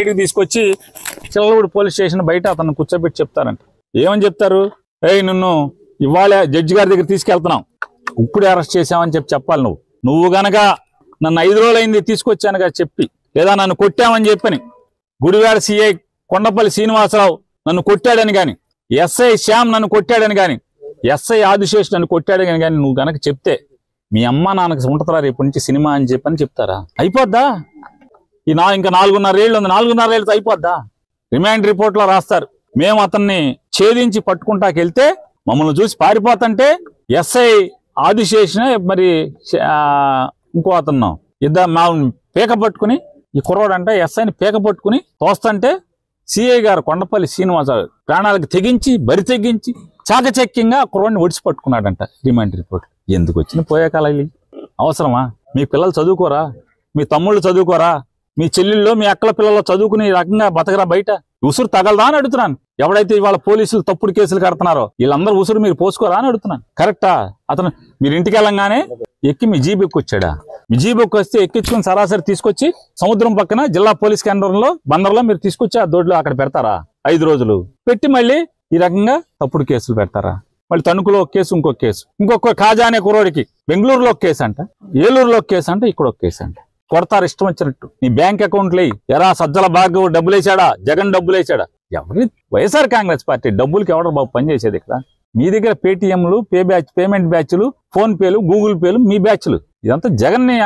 బయటికి తీసుకొచ్చి చిల్లలూడు police station బయట అతను కూర్చోబెట్టి చెప్తారంట ఏమని చెప్తారు ఏయ్ నిన్ను ఇవాళ జడ్జి గారి దగ్గర తీసుకెళ్తున్నాం ఇప్పుడే అరెస్ట్ చేసామని చెప్పి చెప్పాలి నువ్వు నువ్వు గనక నన్ను ఐదు రోజులైంది తీసుకొచ్చానుగా చెప్పి లేదా నన్ను కొట్టామని చెప్పని గుడివాడ సిఐ కొండపల్లి శ్రీనివాసరావు నన్ను కొట్టాడని గాని ఎస్ఐ శ్యామ్ నన్ను కొట్టాడని గాని ఎస్ఐ ఆదిశేష్ నన్ను కొట్టాడని గాని నువ్వు గనక చెప్తే మీ అమ్మ నాన్నకి ఉంటుందా రేపు నుంచి సినిమా అని చెప్పని చెప్తారా అయిపోద్దా ఈ నా ఇంకా నాలుగున్నర ఏళ్ళు ఉంది నాలుగున్నర ఏళ్ళతో అయిపోద్దా రిమాండ్ రిపోర్ట్ లో రాస్తారు మేము అతన్ని ఛేదించి పట్టుకుంటాకెళ్తే మమ్మల్ని చూసి పారిపోతుంటే ఎస్ఐ ఆదిశేషనే మరి ఆ, ఇంకో అతను ఇద్దరు మా పీక పట్టుకుని ఈ కుర్రోడు అంటే ఎస్ఐని పీక పట్టుకుని తోస్తుంటే సిఐ గారు కొండపల్లి శ్రీనివాసరావు ప్రాణాలకు తెగించి బరి తెగించి చాకచక్యంగా ఆ కుర్రోడిని ఒడిసి పట్టుకున్నాడంట రిమాండ్ రిపోర్ట్ ఎందుకు వచ్చిన పోయే కాలాలి అవసరమా మీ పిల్లలు చదువుకోరా మీ తమ్ముళ్ళు చదువుకోరా మీ చెల్లెళ్ళు మీ అక్కల పిల్లలు చదువుకుని ఈ రకంగా బతకరా బయట ఉసురు తగలదా అని అడుగుతున్నాను ఎవడైతే ఇవాళ పోలీసులు తప్పుడు కేసులు కడుతున్నారో వీళ్ళందరూ ఉసురు మీరు పోసుకోరా అని అడుగుతున్నాను కరెక్టా అతను మీరు ఇంటికి వెళ్ళంగానే ఎక్కి మీ జీబ్ ఎక్కొచ్చాడా మీ జీబ్ ఎక్కి వస్తే ఎక్కించుకుని సరాసరి తీసుకొచ్చి సముద్రం పక్కన జిల్లా పోలీస్ కేంద్రంలో బందర్లో మీరు తీసుకొచ్చి ఆ దొడ్లో అక్కడ పెడతారా ఐదు రోజులు పెట్టి మళ్ళీ ఈ రకంగా తప్పుడు కేసులు పెడతారా మళ్ళీ తణుకులో ఒక కేసు ఇంకొక కేసు ఇంకొక కాజా అనే కుర్రోడికి బెంగళూరులో ఒక కేసు అంట ఏలూరులో ఒక కేసు అంట ఇక్కడ ఒక కేసు అంట కొడతారు ఇష్టం వచ్చినట్టు నీ బ్యాంక్ అకౌంట్లు ఎరా సజ్జల బాగు డబ్బులు వేసాడా జగన్ డబ్బులు వేసాడా ఎవరి వైఎస్ఆర్ కాంగ్రెస్ పార్టీ డబ్బులకి ఎవడో బాబు పనిచేసేది ఇక్కడ మీ దగ్గర పేటిఎంలు పే బ్యాచ్ పేమెంట్ బ్యాచ్లు ఫోన్ పేలు గూగుల్ పేలు మీ బ్యాచ్లు ఇదంతా జగన్ ని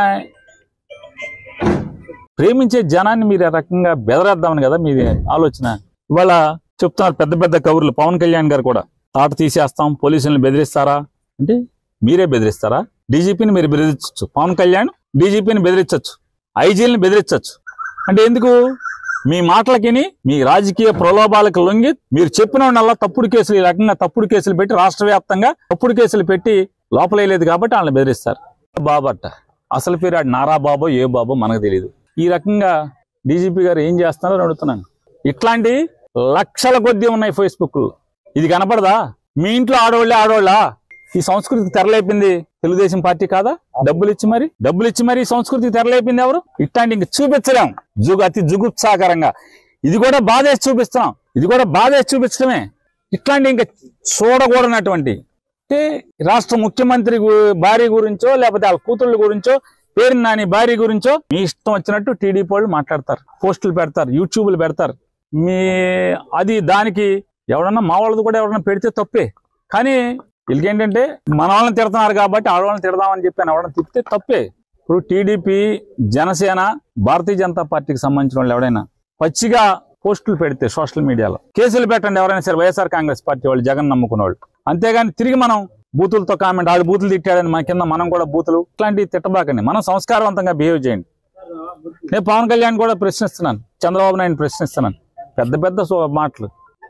ప్రేమించే జనాన్ని మీరు ఆ రకంగా బెదరేద్దామని కదా మీ ఆలోచన ఇవాళ చెప్తున్నారు పెద్ద పెద్ద కబుర్లు పవన్ కళ్యాణ్ గారు కూడా తాట తీసేస్తాం పోలీసులను బెదిరిస్తారా అంటే మీరే బెదిరిస్తారా డీజీపీని మీరు బెదిరించవచ్చు పవన్ కళ్యాణ్ డీజీపీని బెదిరించవచ్చు ఐజీలను బెదిరించవచ్చు అంటే ఎందుకు మీ మాటలకిని మీ రాజకీయ ప్రలోభాలకు లొంగి మీరు చెప్పిన వాళ్ళ తప్పుడు కేసులు ఈ రకంగా తప్పుడు కేసులు పెట్టి రాష్ట్ర వ్యాప్తంగా తప్పుడు కేసులు పెట్టి లోపలేయలేదు కాబట్టి వాళ్ళని బెదిరిస్తారు బాబట్ట అసలు పేరు ఆడు నారా బాబో ఏ బాబో మనకు తెలియదు ఈ రకంగా డీజీపీ గారు ఏం చేస్తున్నారో అడుగుతున్నాను ఇట్లాంటి లక్షల కొద్దీ ఉన్నాయి ఫేస్బుక్ ఇది కనపడదా మీ ఇంట్లో ఆడవాళ్ళే ఆడవాళ్ళా ఈ సంస్కృతికి తెరలేపింది తెలుగుదేశం పార్టీ కాదా డబ్బులు ఇచ్చి మరి డబ్బులు ఇచ్చి మరి ఈ సంస్కృతికి తెరలేపింది ఎవరు ఇట్లాంటి ఇంక చూపించలేం జుగు అతి జుగుప్సాకరంగా ఇది కూడా బాధేసి చూపిస్తున్నాం ఇది కూడా బాధేసి చూపించడమే ఇట్లాంటి ఇంకా చూడకూడనటువంటి అంటే రాష్ట్ర ముఖ్యమంత్రి గు- భార్య గురించో లేకపోతే వాళ్ళ కూతుళ్ళ గురించో పేరు నాని భార్య గురించో మీ ఇష్టం వచ్చినట్టు టీడీపీ వాళ్ళు మాట్లాడతారు పోస్టులు పెడతారు యూట్యూబ్లు పెడతారు మీ అది దానికి ఎవడన్నా మా వాళ్ళది కూడా ఎవడన్నా పెడితే తప్పే కానీ వీళ్ళకేంటంటే మన వాళ్ళని తిడుతున్నారు కాబట్టి ఆడవాళ్ళని తిడదామని చెప్పి ఎవడన్నా తిప్పితే తప్పే ఇప్పుడు టీడీపీ జనసేన భారతీయ జనతా పార్టీకి సంబంధించిన వాళ్ళు ఎవడైనా పచ్చిగా పోస్టులు పెడితే సోషల్ మీడియాలో కేసులు పెట్టండి ఎవరైనా సరే వైఎస్ఆర్ కాంగ్రెస్ పార్టీ వాళ్ళు జగన్ నమ్ముకున్న వాళ్ళు అంతేగాని తిరిగి మనం బూతులతో కామెంట్ ఆడు బూతులు తిట్టాడని మన కింద మనం కూడా బూతులు ఇట్లాంటివి తిట్టబాకండి మనం సంస్కారవంతంగా బిహేవ్ చేయండి నేను పవన్ కళ్యాణ్ కూడా ప్రశ్నిస్తున్నాను చంద్రబాబు నాయుడు ప్రశ్నిస్తున్నాను పెద్ద పెద్ద సో- మాటలు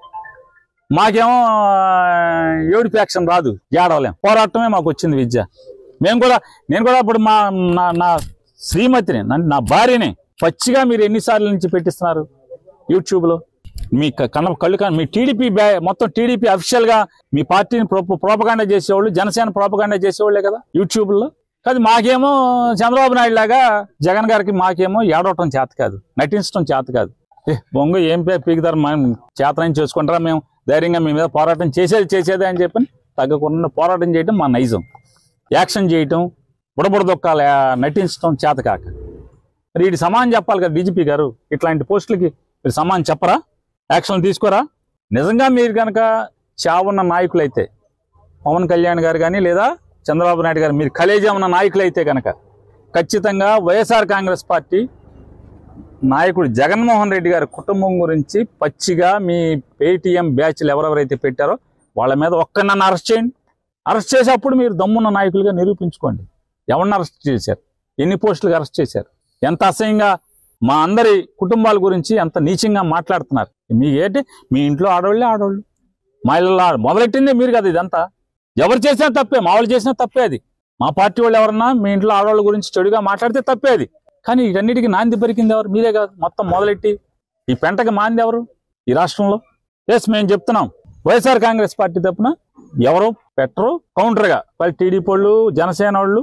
మాకేమో ఆ, ఏడు ఫ్యాక్షన్ రాదు ఏడవలేం పోరాటమే మాకు వచ్చింది విద్య మేము కూడా నేను కూడా ఇప్పుడు మా నా నా శ్రీమతిని నా- నా భార్యని పచ్చిగా మీరు ఎన్నిసార్లు నుంచి పెట్టిస్తున్నారు యూట్యూబ్లో మీ క- కన్న కళ్ళు కన్నా మీ టీడీపీ బ్యా మొత్తం టీడీపీ అఫీషియల్ గా మీ పార్టీని ప్రోపగాండా చేసేవాళ్ళు జనసేన ప్రోపగాండా చేసేవాళ్ళే కదా యూట్యూబ్లో కాదు మాకేమో చంద్రబాబు నాయుడు లాగా జగన్ గారికి మాకేమో ఏడవటం చేత కాదు నటించడం చేత కాదు ఏ బొంగ ఏం పే పీకుతారు మనం చేతనం చేసుకుంటారా మేము ధైర్యంగా మీ మీద పోరాటం చేసేది చేసేదే అని చెప్పి తగ్గకుండా పోరాటం చేయడం మా నైజం యాక్షన్ చేయటం బుడబుడ దొక్కాల నటించడం చేత కాక మరి వీటి సమానం చెప్పాలి కదా డీజీపీ గారు ఇట్లాంటి పోస్టులకి మీరు సమానం చెప్పరా యాక్షన్ తీసుకోరా నిజంగా మీరు కనుక చావున్న నాయకులైతే పవన్ కళ్యాణ్ గారు కానీ లేదా చంద్రబాబు నాయుడు గారు మీరు కలేజా ఉన్న నాయకులైతే కనుక ఖచ్చితంగా వైఎస్ఆర్ కాంగ్రెస్ పార్టీ నాయకుడు జగన్మోహన్ రెడ్డి గారి కుటుంబం గురించి పచ్చిగా మీ పేటీఎం బ్యాచ్లు ఎవరెవరైతే పెట్టారో వాళ్ళ మీద ఒక్కరినన్ను అరెస్ట్ చేయండి అరెస్ట్ చేసేటప్పుడు మీరు దమ్మున్న నాయకులుగా నిరూపించుకోండి ఎవరిని అరెస్ట్ చేశారు ఎన్ని పోస్టులకు అరెస్ట్ చేశారు ఎంత అసహ్యంగా మా అందరి కుటుంబాల గురించి ఎంత నీచంగా మాట్లాడుతున్నారు మీ ఏంటి మీ ఇంట్లో ఆడవాళ్ళే ఆడవాళ్ళు మా ఇళ్ళలో ఆడ మొదలెట్టిందే మీరు కదా ఇదంతా ఎవరు చేసినా తప్పే మా వాళ్ళు చేసినా తప్పే అది మా పార్టీ వాళ్ళు ఎవరన్నా మీ ఇంట్లో ఆడవాళ్ళ గురించి చెడుగా మాట్లాడితే తప్పే అది కానీ వీటన్నిటికీ నాంది పరికింది ఎవరు మీరే కాదు మొత్తం మొదలెట్టి ఈ పెంటకి మాంది ఎవరు ఈ రాష్ట్రంలో ఎస్ మేము చెప్తున్నాం వైఎస్ఆర్ కాంగ్రెస్ పార్టీ తరపున ఎవరు పెట్టరు కౌంటర్గా వాళ్ళు టీడీపీ వాళ్ళు జనసేన వాళ్ళు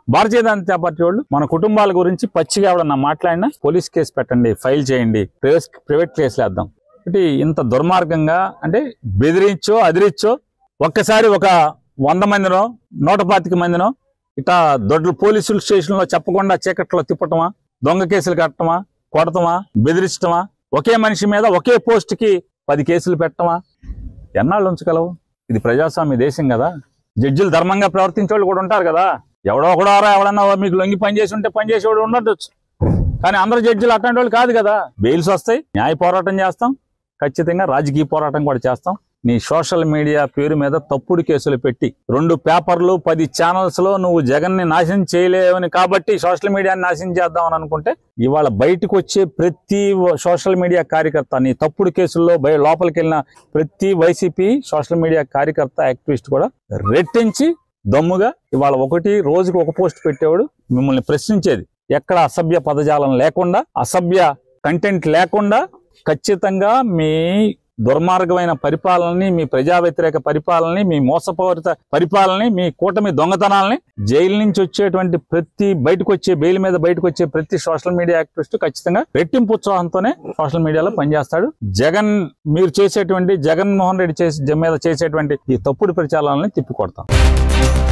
భారతీయ జనతా పార్టీ వాళ్ళు మన కుటుంబాల గురించి పచ్చిగా ఎవడన్నా మాట్లాడినా పోలీస్ కేసు పెట్టండి ఫైల్ చేయండి ప్రైవేట్ ప్రైవేట్ కేసులు వేద్దాం అంటే ఇంత దుర్మార్గంగా అంటే బెదిరించో అదిరించో ఒక్కసారి ఒక వంద మందినో నూట పాతిక మందినో ఇట్లా దొడ్ల పోలీసుల స్టేషన్లో చెప్పకుండా చీకట్లో తిప్పటమా దొంగ కేసులు కట్టమా కొడటమా బెదిరించటమా ఒకే మనిషి మీద ఒకే పోస్ట్ కి పది కేసులు పెట్టమా ఎన్నాళ్ళు ఉంచగలవు ఇది ప్రజాస్వామ్య దేశం కదా జడ్జిలు ధర్మంగా ప్రవర్తించే వాళ్ళు కూడా ఉంటారు కదా ఎవడో ఒకడో ఎవడన్నా మీకు లొంగి పని చేసి ఉంటే పని చేసేవాడు ఉండొచ్చు కానీ అందరు జడ్జిలు అట్లాంటి వాళ్ళు కాదు కదా బెయిల్స్ వస్తాయి న్యాయ పోరాటం చేస్తాం ఖచ్చితంగా రాజకీయ పోరాటం కూడా చేస్తాం నీ సోషల్ మీడియా పేరు మీద తప్పుడు కేసులు పెట్టి రెండు పేపర్లు పది ఛానల్స్ లో నువ్వు జగన్ ని నాశనం చేయలేవని కాబట్టి సోషల్ మీడియాని నాశనం చేద్దామని అనుకుంటే ఇవాళ బయటకు వచ్చే ప్రతి సోషల్ మీడియా కార్యకర్త నీ తప్పుడు కేసుల్లో బయ లోపలికి వెళ్ళిన ప్రతి వైసీపీ సోషల్ మీడియా కార్యకర్త యాక్టివిస్ట్ కూడా రెట్టించి దమ్ముగా ఇవాళ ఒకటి రోజుకి ఒక పోస్ట్ పెట్టేవాడు మిమ్మల్ని ప్రశ్నించేది ఎక్కడ అసభ్య పదజాలం లేకుండా అసభ్య కంటెంట్ లేకుండా ఖచ్చితంగా మీ దుర్మార్గమైన పరిపాలనని మీ ప్రజా వ్యతిరేక పరిపాలనని మీ మోసపూరిత పరిపాలనని మీ కూటమి దొంగతనాలని జైలు నుంచి వచ్చేటువంటి ప్రతి బయటకు వచ్చే బెయిల్ మీద బయటకు వచ్చే ప్రతి సోషల్ మీడియా యాక్టివిస్ట్ ఖచ్చితంగా రెట్టింపు ఉత్సాహంతోనే సోషల్ మీడియాలో పనిచేస్తాడు జగన్ మీరు చేసేటువంటి జగన్మోహన్ రెడ్డి చేసే మీద చేసేటువంటి ఈ తప్పుడు ప్రచారాలని తిప్పికొడతాం